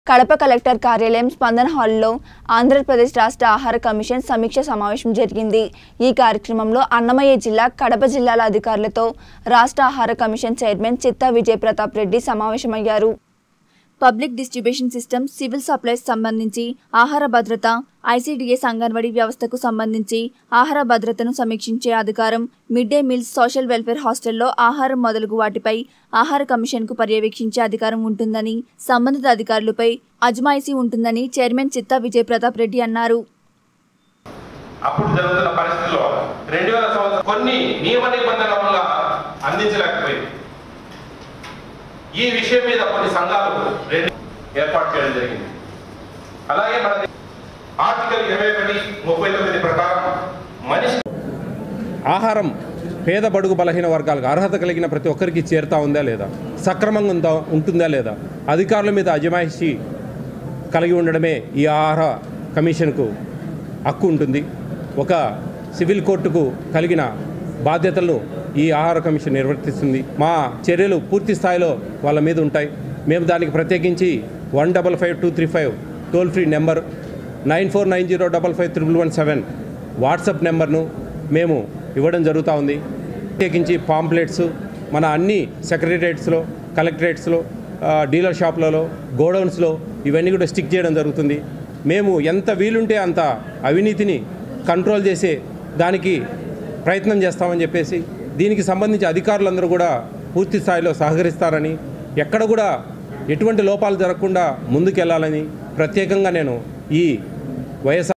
Kadapa collector కార్యాలయం స్పందన హాల్లో ఆంధ్రప్రదేశ్ రాష్ట్ర ఆహార కమిషన్ సమీక్ష సమావేశం జరిగింది ఈ కార్యక్రమంలో అన్నమయ్య జిల్లా కడప జిల్లాల అధికారులతో రాష్ట్ర ఆహార కమిషన్ చైర్మన్ చిత్తా విజయ్ ప్రతాప్ రెడ్డి సమావేశమయ్యారు public distribution system civil supplies సంబంధించి ఆహార భద్రత ఐసీడీఎస్ అంగన్వాడీ వ్యవస్థకు సంబంధించి ఆహార భద్రతను సమీక్షించే అధికారం mid day meals social welfare హాస్టల్లో ఆహారం మొదలగు వాటిపై ఆహార కమిషన్కు పర్యవేక్షించే అధికారం ఉంటుందని సంబంధిత అధికారులపై అజమాయిషీ ఉంటుందని చైర్మన్ చిత్తా విజయ్ ప్రతాప్ రెడ్డి అన్నారు అప్పుడు జరుగుతున్న పరిస్థితుల్లో రెండు వేల సంవత్సరం కొన్ని నియమ నిబంధనల వల్ల అందించలేకపోయింది ఈ విషయం మీద కొన్ని సంఘాలు రెండు ఏర్పాటు చేయడం జరిగింది అలాగే మన ఆర్టికల్ ఇరవై ఒకటి ముప్పై తొమ్మిది ప్రకారం మనిషి ఆహారం పేద బడుగు బలహీన వర్గాలకు అర్హత కలిగిన ప్రతి ఒక్కరికి చేరుతా ఉందా లేదా సక్రమంగా ఉందా ఉంటుందా లేదా అధికారుల మీద అజమాయిషి కలిగి ఉండడమే ఈ ఆహార కమిషన్కు హక్కు ఉంటుంది ఒక సివిల్ కోర్టుకు కలిగిన బాధ్యతలను ఈ ఆహార కమిషన్ నిర్వర్తిస్తుంది మా చర్యలు పూర్తి స్థాయిలో వాళ్ళ మీద ఉంటాయి మేము దానికి ప్రత్యేకించి one double five two three five toll free number nine four nine zero double five triple one seven WhatsApp నెంబర్ను మేము ఇవ్వడం జరుగుతూ ఉంది ప్రత్యేకించి పాంప్లెట్స్ మన అన్ని సెక్రటరియట్స్లో కలెక్టరేట్స్లో ఆ, డీలర్ షాప్లలో గోడౌన్స్లో ఇవన్నీ కూడా స్టిక్ చేయడం జరుగుతుంది మేము ఎంత వీలుంటే అంత అవినీతిని కంట్రోల్ చేసే దానికి ప్రయత్నం చేస్తామని చెప్పేసి దీనికి సంబంధించి అధికారులందరూ కూడా పూర్తి స్థాయిలో సహకరిస్తారని ఎక్కడ కూడా ఎటువంటి లోపాలు జరగకుండా ముందుకెళ్లాలని ప్రత్యేకంగా నేను ఈ వైఎస్ఆర్